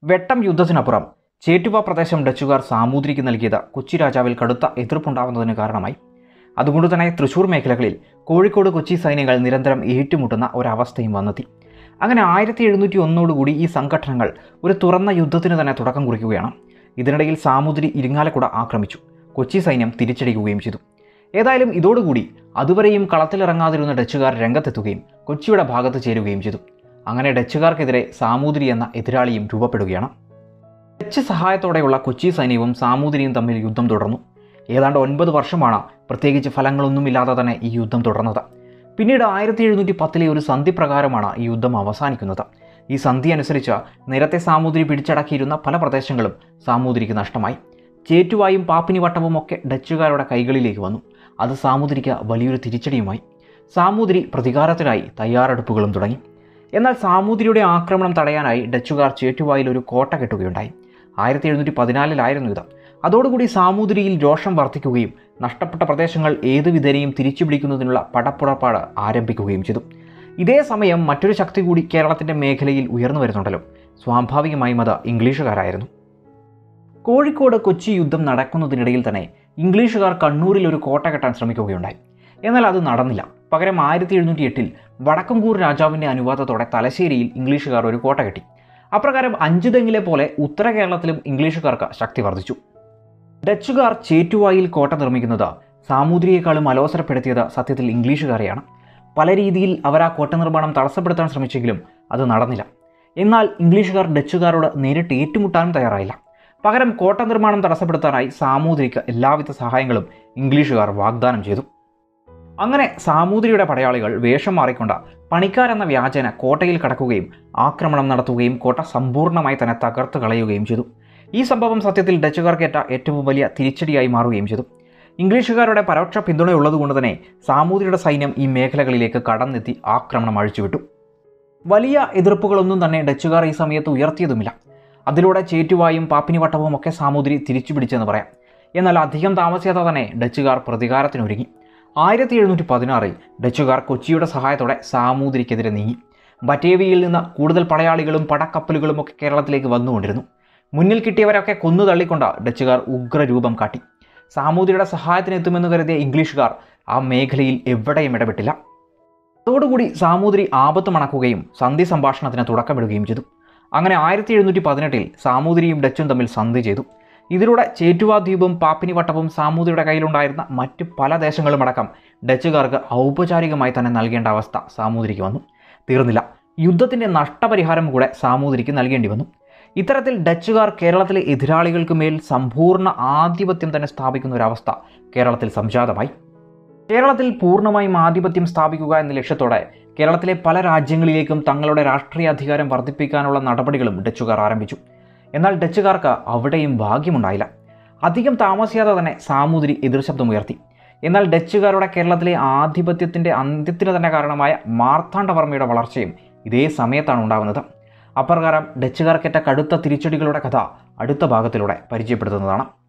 വെട്ടം യുദ്ധത്തിനപ്പുറം ചേറ്റുവ പ്രദേശം ഡച്ചുകാർ സാമൂതിരിക്ക് നൽകിയത് കൊച്ചി രാജാവിൽ കടുത്ത എതിർപ്പുണ്ടാകുന്നതിന് കാരണമായി അതുകൊണ്ട് തന്നെ തൃശൂർ മേഖലകളിൽ കോഴിക്കോട് കൊച്ചി സൈന്യങ്ങൾ നിരന്തരം ഏറ്റുമുട്ടുന്ന ഒരവസ്ഥയും വന്നെത്തി അങ്ങനെ ആയിരത്തി എഴുന്നൂറ്റി ഒന്നോടുകൂടി ഈ സംഘടനകൾ ഒരു തുറന്ന യുദ്ധത്തിന് തന്നെ തുടക്കം കുറിക്കുകയാണ് ഇതിനിടയിൽ സാമൂതിരി ഇരിങ്ങാലക്കുട ആക്രമിച്ചു കൊച്ചി സൈന്യം തിരിച്ചടിക്കുകയും ചെയ്തു ഏതായാലും ഇതോടുകൂടി അതുവരെയും കളത്തിലിറങ്ങാതിരുന്ന ഡച്ചുകാർ രംഗത്തെത്തുകയും കൊച്ചിയുടെ ഭാഗത്ത് ചേരുകയും ചെയ്തു അങ്ങനെ ഡച്ചുകാർക്കെതിരെ സാമൂതിരി എന്ന എതിരാളിയും രൂപപ്പെടുകയാണ് ഡച്ച് സഹായത്തോടെയുള്ള കൊച്ചി സൈന്യവും സാമൂതിരിയും തമ്മിൽ യുദ്ധം തുടർന്നു ഏതാണ്ട് ഒൻപത് വർഷമാണ് പ്രത്യേകിച്ച് ഫലങ്ങളൊന്നുമില്ലാതെ തന്നെ ഈ യുദ്ധം തുടർന്നത് പിന്നീട് ആയിരത്തി എഴുന്നൂറ്റി പത്തിലെ ഒരു സന്ധി പ്രകാരമാണ് ഈ യുദ്ധം അവസാനിക്കുന്നത് ഈ സന്ധി അനുസരിച്ച് നേരത്തെ സാമൂതിരി പിടിച്ചടക്കിയിരുന്ന പല പ്രദേശങ്ങളും സാമൂതിരിക്ക് നഷ്ടമായി ചേറ്റുവായും പാപ്പിനിവട്ടവും ഒക്കെ ഡച്ചുകാരുടെ കൈകളിലേക്ക് വന്നു അത് സാമൂതിരിക്ക് വലിയൊരു തിരിച്ചടിയുമായി സാമൂതിരി പ്രതികാരത്തിനായി തയ്യാറെടുപ്പുകളും തുടങ്ങി എന്നാൽ സാമൂതിരിയുടെ ആക്രമണം തടയാനായി ഡച്ചുകാർ ചേറ്റുവായിൽ ഒരു കോട്ട കെട്ടുകയുണ്ടായി ആയിരത്തി എഴുന്നൂറ്റി പതിനാലിലായിരുന്നു ഇത് അതോടുകൂടി സാമൂതിരിയിൽ രോഷം വർദ്ധിക്കുകയും നഷ്ടപ്പെട്ട പ്രദേശങ്ങൾ ഏതു വിധേനയും തിരിച്ചുപിടിക്കുന്നതിനുള്ള പടപ്പുറപ്പാട് ആരംഭിക്കുകയും ചെയ്തു ഇതേ സമയം മറ്റൊരു ശക്തി കൂടി കേരളത്തിൻ്റെ മേഖലയിൽ ഉയർന്നു വരുന്നുണ്ടല്ലോ സ്വാഭാവികമായും അത് ഇംഗ്ലീഷുകാരായിരുന്നു കോഴിക്കോട് കൊച്ചി യുദ്ധം നടക്കുന്നതിനിടയിൽ തന്നെ ഇംഗ്ലീഷുകാർ കണ്ണൂരിൽ ഒരു കോട്ട കെട്ടാൻ ശ്രമിക്കുകയുണ്ടായി എന്നാൽ അത് നടന്നില്ല പകരം ആയിരത്തി എഴുന്നൂറ്റി എട്ടിൽ വടക്കംകൂർ രാജാവിൻ്റെ അനുവാദത്തോടെ തലശ്ശേരിയിൽ ഇംഗ്ലീഷുകാർ ഒരു കോട്ട കെട്ടി അപ്രകാരം അഞ്ചു തെങ്ങിലെ പോലെ ഉത്തര കേരളത്തിലും ഇംഗ്ലീഷുകാർക്ക് ശക്തി വർദ്ധിച്ചു ഡച്ചുകാർ ചേറ്റുവായിൽ കോട്ട നിർമ്മിക്കുന്നത് സാമൂതിരിയേക്കാളും അലോസരപ്പെടുത്തിയത് സത്യത്തിൽ ഇംഗ്ലീഷുകാരെയാണ് പല രീതിയിൽ അവർ ആ കോട്ട നിർമ്മാണം തടസ്സപ്പെടുത്താൻ ശ്രമിച്ചെങ്കിലും അത് നടന്നില്ല എന്നാൽ ഇംഗ്ലീഷുകാർ ഡച്ചുകാരോട് നേരിട്ട് ഏറ്റുമുട്ടാനും തയ്യാറായില്ല പകരം കോട്ട നിർമ്മാണം തടസ്സപ്പെടുത്താനായി സാമൂതിരിക്ക് എല്ലാവിധ സഹായങ്ങളും ഇംഗ്ലീഷുകാർ വാഗ്ദാനം ചെയ്തു അങ്ങനെ സാമൂതിരിയുടെ പടയാളികൾ വേഷം മാറിക്കൊണ്ട് പണിക്കാരെന്ന വ്യാജന കോട്ടയിൽ കടക്കുകയും ആക്രമണം നടത്തുകയും കോട്ട സമ്പൂർണ്ണമായി തന്നെ തകർത്ത് കളയുകയും ചെയ്തു ഈ സംഭവം സത്യത്തിൽ ഡച്ചുകാർക്കേറ്റ ഏറ്റവും വലിയ തിരിച്ചടിയായി മാറുകയും ചെയ്തു ഇംഗ്ലീഷുകാരുടെ പരോക്ഷ പിന്തുണയുള്ളതുകൊണ്ട് തന്നെ സാമൂതിരിയുടെ സൈന്യം ഈ മേഖലകളിലേക്ക് കടന്നെത്തി ആക്രമണം അഴിച്ചുവിട്ടു വലിയ എതിർപ്പുകളൊന്നും തന്നെ ഡച്ചുകാർ ഈ സമയത്ത് ഉയർത്തിയതുമില്ല അതിലൂടെ ചേറ്റുവായും പാപ്പിനിവട്ടവും ഒക്കെ സാമൂതിരി തിരിച്ചു പിടിച്ചെന്ന് പറയാം എന്നാൽ അധികം താമസിയാതെ തന്നെ ഡച്ചുകാർ പ്രതികാരത്തിനൊരുങ്ങി ആയിരത്തി എഴുന്നൂറ്റി പതിനാറിൽ ഡച്ചുകാർ കൊച്ചിയുടെ സഹായത്തോടെ സാമൂതിരിക്കെതിരെ നീങ്ങി ബറ്റേവിയിൽ നിന്ന് കൂടുതൽ പടയാളികളും പടക്കപ്പലുകളും ഒക്കെ കേരളത്തിലേക്ക് വന്നുകൊണ്ടിരുന്നു മുന്നിൽ കിട്ടിയവരൊക്കെ കൊന്നു തള്ളിക്കൊണ്ട് ഡച്ചുകാർ ഉഗ്രരൂപം കാട്ടി സാമൂതിരിയുടെ സഹായത്തിനെത്തുമെന്ന് കരുതിയ ഇംഗ്ലീഷുകാർ ആ മേഖലയിൽ എവിടെയും ഇടപെട്ടില്ല അതോടുകൂടി സാമൂതിരി ആപത്ത് മണക്കുകയും സന്ധി സംഭാഷണത്തിന് തുടക്കമിടുകയും ചെയ്തു അങ്ങനെ ആയിരത്തി എഴുന്നൂറ്റി പതിനെട്ടിൽ സാമൂതിരിയും ഡച്ചും തമ്മിൽ സന്ധി ചെയ്തു ഇതിലൂടെ ചേറ്റുവാ ദ്വീപും പാപ്പിനിവട്ടവും സാമൂതിരിയുടെ കയ്യിലുണ്ടായിരുന്ന മറ്റ് പല ദേശങ്ങളും അടക്കം ഡച്ചുകാർക്ക് ഔപചാരികമായി തന്നെ നൽകേണ്ട അവസ്ഥ സാമൂതിരിക്ക് വന്നു തീർന്നില്ല യുദ്ധത്തിൻ്റെ നഷ്ടപരിഹാരം കൂടെ സാമൂതിരിക്ക് നൽകേണ്ടി വന്നു ഇത്തരത്തിൽ ഡച്ചുകാർ കേരളത്തിലെ എതിരാളികൾക്ക് മേൽ സമ്പൂർണ്ണ ആധിപത്യം തന്നെ സ്ഥാപിക്കുന്ന ഒരവസ്ഥ കേരളത്തിൽ സംജാതമായി കേരളത്തിൽ പൂർണ്ണമായും ആധിപത്യം സ്ഥാപിക്കുക എന്ന ലക്ഷ്യത്തോടെ കേരളത്തിലെ പല രാജ്യങ്ങളിലേക്കും തങ്ങളുടെ രാഷ്ട്രീയ അധികാരം വർദ്ധിപ്പിക്കാനുള്ള നടപടികളും ഡച്ചുകാർ ആരംഭിച്ചു എന്നാൽ ഡച്ചുകാർക്ക് അവിടെയും ഭാഗ്യമുണ്ടായില്ല അധികം താമസിയാതെ തന്നെ സാമൂതിരി എതിർശബ്ദമുയർത്തി എന്നാൽ ഡച്ചുകാരുടെ കേരളത്തിലെ ആധിപത്യത്തിൻ്റെ അന്ത്യത്തിന് തന്നെ കാരണമായ മാർത്താണ്ഡവർമ്മയുടെ വളർച്ചയും ഇതേ സമയത്താണ് ഉണ്ടാകുന്നത് അപ്രകാരം ഡച്ചുകാർക്കേറ്റ കടുത്ത തിരിച്ചടികളുടെ കഥ അടുത്ത ഭാഗത്തിലൂടെ പരിചയപ്പെടുത്തുന്നതാണ്